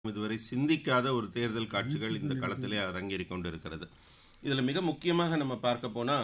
இதுவரை சிந்திக்காத ஒரு தேர்தல் காட்சிகள் இந்த களத்திலே அரங்கேறிக் கொண்டிருக்கிறது இதில் மிக முக்கியமாக நம்ம பார்க்க போனால்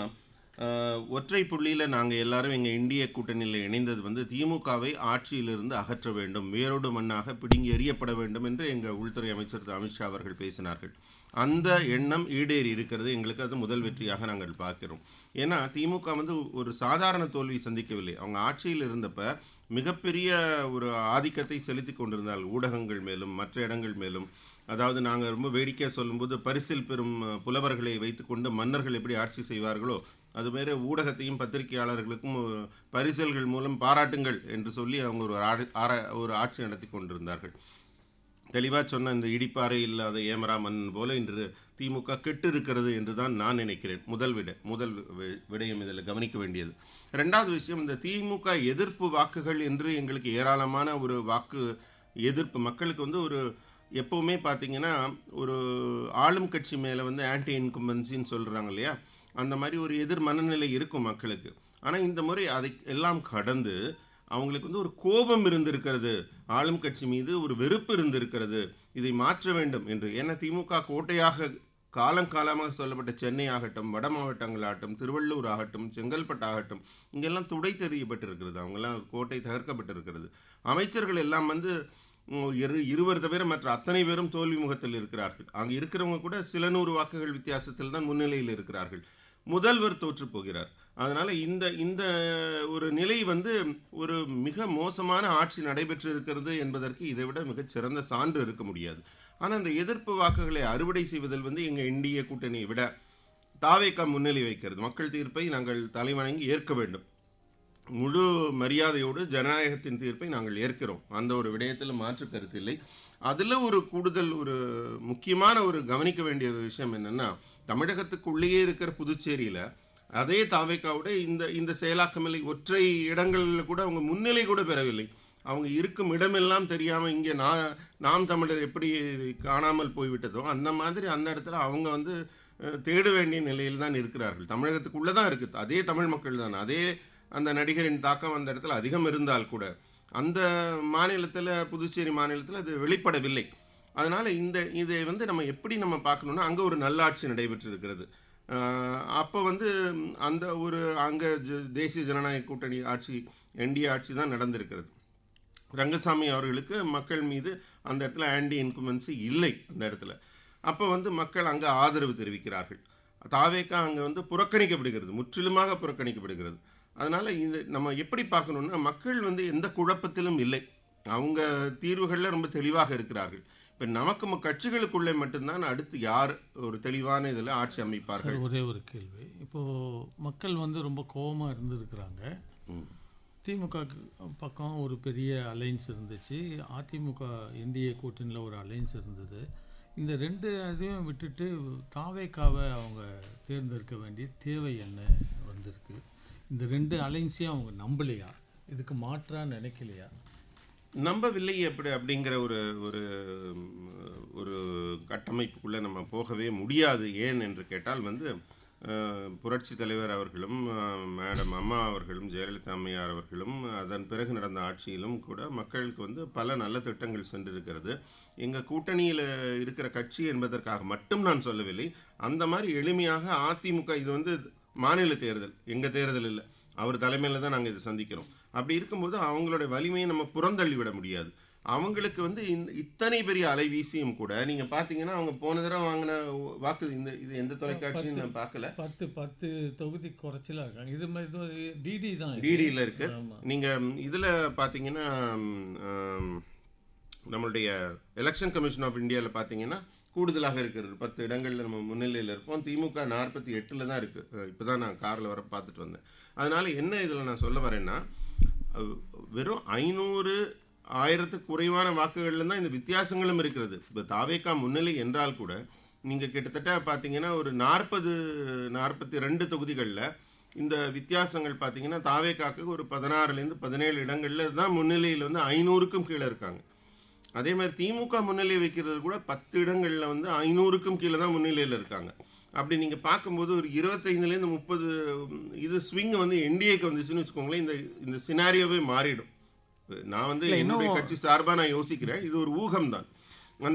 ஒற்றை புள்ளியில் நாங்கள் எல்லாரும் எங்கள் இந்திய கூட்டணியில் இணைந்தது வந்து திமுகவை ஆட்சியிலிருந்து அகற்ற வேண்டும் வேரோடு மண்ணாக பிடுங்கி எறியப்பட வேண்டும் என்று எங்கள் உள்துறை அமைச்சர் திரு அமித்ஷா அவர்கள் பேசினார்கள் அந்த எண்ணம் ஈடேறி இருக்கிறது எங்களுக்கு அது முதல் வெற்றியாக நாங்கள் பார்க்கிறோம் ஏன்னா திமுக வந்து ஒரு சாதாரண தோல்வி சந்திக்கவில்லை அவங்க ஆட்சியில் இருந்தப்ப மிகப்பெரிய ஒரு ஆதிக்கத்தை செலுத்தி கொண்டிருந்தார்கள் ஊடகங்கள் மேலும் மற்ற இடங்கள் மேலும் அதாவது நாங்கள் ரொம்ப வேடிக்கையாக சொல்லும்போது பரிசில் பெறும் அஹ், புலவர்களை வைத்துக்கொண்டு மன்னர்கள் எப்படி ஆட்சி செய்வார்களோ அதுமாரி ஊடகத்தையும் பத்திரிகையாளர்களுக்கும் அஹ், பரிசில்கள் மூலம் பாராட்டுங்கள் என்று சொல்லி அவங்க ஒரு ஆடு- ஆர- ஒரு ஆட்சி நடத்தி கொண்டிருந்தார்கள் தெளிவாக சொன்ன இந்த இடிப்பாறை இல்லாத ஏமரா மன்னன் போல இன்று திமுக கெட்டு இருக்கிறது என்று தான் நான் நினைக்கிறேன் முதல் விட முதல் வி- விடயம் இதில் கவனிக்க வேண்டியது ரெண்டாவது விஷயம் இந்த திமுக எதிர்ப்பு வாக்குகள் என்று எங்களுக்கு ஏராளமான ஒரு வாக்கு எதிர்ப்பு மக்களுக்கு வந்து ஒரு எப்போவுமே பார்த்தீங்கன்னா ஒரு ஆளும் கட்சி மேலே வந்து ஆன்டி இன்கும்பன்சின்னு சொல்கிறாங்க இல்லையா அந்த மாதிரி ஒரு எதிர் மனநிலை இருக்கும் மக்களுக்கு ஆனால் இந்த முறை அதை எல்லாம் கடந்து அவங்களுக்கு வந்து ஒரு கோபம் இருந்திருக்கிறது ஆளும் கட்சி மீது ஒரு வெறுப்பு இருந்திருக்கிறது இதை மாற்ற வேண்டும் என்று ஏன்னா திமுக கோட்டையாக காலங்காலமாக சொல்லப்பட்ட சென்னை ஆகட்டும் வட மாவட்டங்கள் ஆகட்டும் திருவள்ளூர் ஆகட்டும் செங்கல்பட்டு ஆகட்டும் இங்கெல்லாம் துடை தெரியப்பட்டிருக்கிறது அவங்கெல்லாம் கோட்டை தகர்க்கப்பட்டிருக்கிறது அமைச்சர்கள் எல்லாம் வந்து உம், இரு இருவர் தவிர மற்ற அத்தனை பேரும் தோல்வி முகத்தில் இருக்கிறார்கள் அங்கே இருக்கிறவங்க கூட சில நூறு வாக்குகள் வித்தியாசத்தில் தான் முன்னிலையில் இருக்கிறார்கள் முதல்வர் தோற்று போகிறார் அதனால இந்த இந்த ஒரு நிலை வந்து ஒரு மிக மோசமான ஆட்சி நடைபெற்று இருக்கிறது என்பதற்கு இதை விட மிகச் சிறந்த சான்று இருக்க முடியாது ஆனால் இந்த எதிர்ப்பு வாக்குகளை அறுவடை செய்வதில் வந்து எங்கள் இந்திய கூட்டணியை விட தாவேக்கா முன்னிலை வைக்கிறது மக்கள் தீர்ப்பை நாங்கள் தலைவணங்கி ஏற்க வேண்டும் முழு மரியாதையோடு ஜனநாயகத்தின் தீர்ப்பை நாங்கள் ஏற்கிறோம் அந்த ஒரு விடயத்தில் மாற்று கருத்தில்லை அதில் ஒரு கூடுதல் ஒரு முக்கியமான ஒரு கவனிக்க வேண்டிய விஷயம் என்னன்னா தமிழகத்துக்குள்ளேயே இருக்கிற புதுச்சேரியில் அதே தாவேக்காவோட இந்த இந்த செயலாக்கமில்லை ஒற்றை இடங்களில் கூட அவங்க முன்னிலை கூட பெறவில்லை அவங்க இருக்கும் இடமெல்லாம் தெரியாமல் இங்கே நான் நாம் தமிழர் எப்படி காணாமல் போய்விட்டதோ அந்த மாதிரி அந்த இடத்துல அவங்க வந்து அஹ், தேட வேண்டிய நிலையில் தான் இருக்கிறார்கள் தமிழகத்துக்குள்ளே தான் இருக்குது அதே தமிழ் மக்கள் தான் அதே அந்த நடிகரின் தாக்கம் அந்த இடத்துல அதிகம் இருந்தால் கூட அந்த மாநிலத்தில் புதுச்சேரி மாநிலத்தில் அது வெளிப்படவில்லை அதனால் இந்த இதை வந்து நம்ம எப்படி நம்ம பார்க்கணுன்னா அங்கே ஒரு நல்லாட்சி நடைபெற்று இருக்கிறது அப்போ வந்து ம், அந்த ஒரு அங்கே தேசிய ஜனநாயக கூட்டணி ஆட்சி என்டிஏ ஆட்சி தான் நடந்திருக்கிறது ரங்கசாமி அவர்களுக்கு மக்கள் மீது அந்த இடத்துல ஆன்டி இன்குமென்சி இல்லை அந்த இடத்துல அப்போ வந்து மக்கள் அங்கே ஆதரவு தெரிவிக்கிறார்கள் தாவேக்கா அங்கே வந்து புறக்கணிக்கப்படுகிறது முற்றிலுமாக புறக்கணிக்கப்படுகிறது அதனால் இது நம்ம எப்படி பார்க்கணுன்னா மக்கள் வந்து எந்த குழப்பத்திலும் இல்லை அவங்க தீர்வுகளில் ரொம்ப தெளிவாக இருக்கிறார்கள் இப்போ நமக்கு ம- கட்சிகளுக்குள்ளே மட்டும்தான் அடுத்து யார் ஒரு தெளிவான இதில் ஆட்சி அமைப்பார்கள் சார் ஒரே ஒரு கேள்வி இப்போது மக்கள் வந்து ரொம்ப கோபமாக இருந்திருக்கிறாங்க திமுக பக்கம் ஒரு பெரிய அலைன்ஸ் இருந்துச்சு அதிமுக என்டிஏ கூட்டணியில் ஒரு அலைன்ஸ் இருந்தது இந்த ரெண்டு இதையும் விட்டுட்டு தாவேக்காவை அவங்க தேர்ந்தெடுக்க வேண்டிய தேவை என்ன வந்திருக்கு இந்த ரெண்டு அலைன்ஸையும் அவங்க நம்பலையா இதுக்கு மாற்றா நினைக்கலையா நம்பவில்லை எப்படி அப்படிங்கிற ஒரு ஒரு ம், ஒரு கட்டமைப்புக்குள்ளே நம்ம போகவே முடியாது ஏன் என்று கேட்டால் வந்து அஹ், புரட்சி தலைவர் அவர்களும் அஹ், மேடம் அம்மா அவர்களும் ஜெயலலிதா அம்மையார் அவர்களும் அதன் பிறகு நடந்த ஆட்சியிலும் கூட மக்களுக்கு வந்து பல நல்ல திட்டங்கள் சென்றிருக்கிறது எங்கள் கூட்டணியில் இருக்கிற கட்சி என்பதற்காக மட்டும் நான் சொல்லவில்லை அந்த மாதிரி எளிமையாக அதிமுக இது வந்து மாநில தேர்தல் எங்கள் தேர்தல் இல்லை அவர் தலைமையில் தான் நாங்கள் இதை சந்திக்கிறோம் அப்படி இருக்கும்போது அவங்களுடைய வலிமையை நம்ம புறந்தள்ளி விட முடியாது அவங்களுக்கு வந்து இந்த இத்தனை பெரிய அலைவீசியும் கூட நீங்கள் பார்த்தீங்கன்னா அவங்க போன தடவை வாங்கின வாக்கு இந்த இது எந்த தொலைக்காட்சியும் நான் பார்க்கல பத்து பத்து தொகுதி குறைச்சலாக இருக்காங்க இது மாதிரி இது டிடி தான் இது. டிடியில் இருக்கு ஆமா. நீங்கள் இதில் பார்த்தீங்கன்னா ம், ஆம், நம்மளுடைய எலெக்ஷன் கமிஷன் ஆஃப் இந்தியாவில் பார்த்தீங்கன்னா கூடுதலாக இருக்கிறது பத்து இடங்களில் நம்ம முன்னிலையில் இருப்போம் திமுக நாற்பத்தி எட்டில் தான் இருக்குது இப்போ தான் நான் காரில் வர பார்த்துட்டு வந்தேன் அதனால் என்ன இதில் நான் சொல்ல வரேன்னா அஹ், வெறும் ஐநூறு ஆயிரத்துக்கு குறைவான வாக்குகளில் தான் இந்த வித்தியாசங்களும் இருக்கிறது இப்போ தாவேக்கா முன்னிலை என்றால் கூட நீங்கள் கிட்டத்தட்ட பார்த்தீங்கன்னா ஒரு நாற்பது நாற்பத்தி ரெண்டு தொகுதிகளில் இந்த வித்தியாசங்கள் பார்த்தீங்கன்னா தாவேக்காக்கு ஒரு பதினாறுலேருந்து பதினேழு இடங்களில் தான் முன்னிலையில் வந்து ஐநூறுக்கும் கீழே இருக்காங்க அதே மாதிரி திமுக முன்னிலை வைக்கிறது கூட பத்து இடங்களில் வந்து ஐநூறுக்கும் கீழே தான் முன்னிலையில் இருக்காங்க அப்படி நீங்கள் பார்க்கும்போது ஒரு இருபத்தைந்துலேருந்து முப்பது இது ஸ்விங் வந்து என்டிஏக்கு வந்துச்சுன்னு வச்சுக்கோங்களேன் இந்த இந்த சினாரியோவே மாறிடும் நான் வந்து என்னுடைய கட்சி சார்பாக நான் யோசிக்கிறேன் இது ஒரு ஊகம் தான்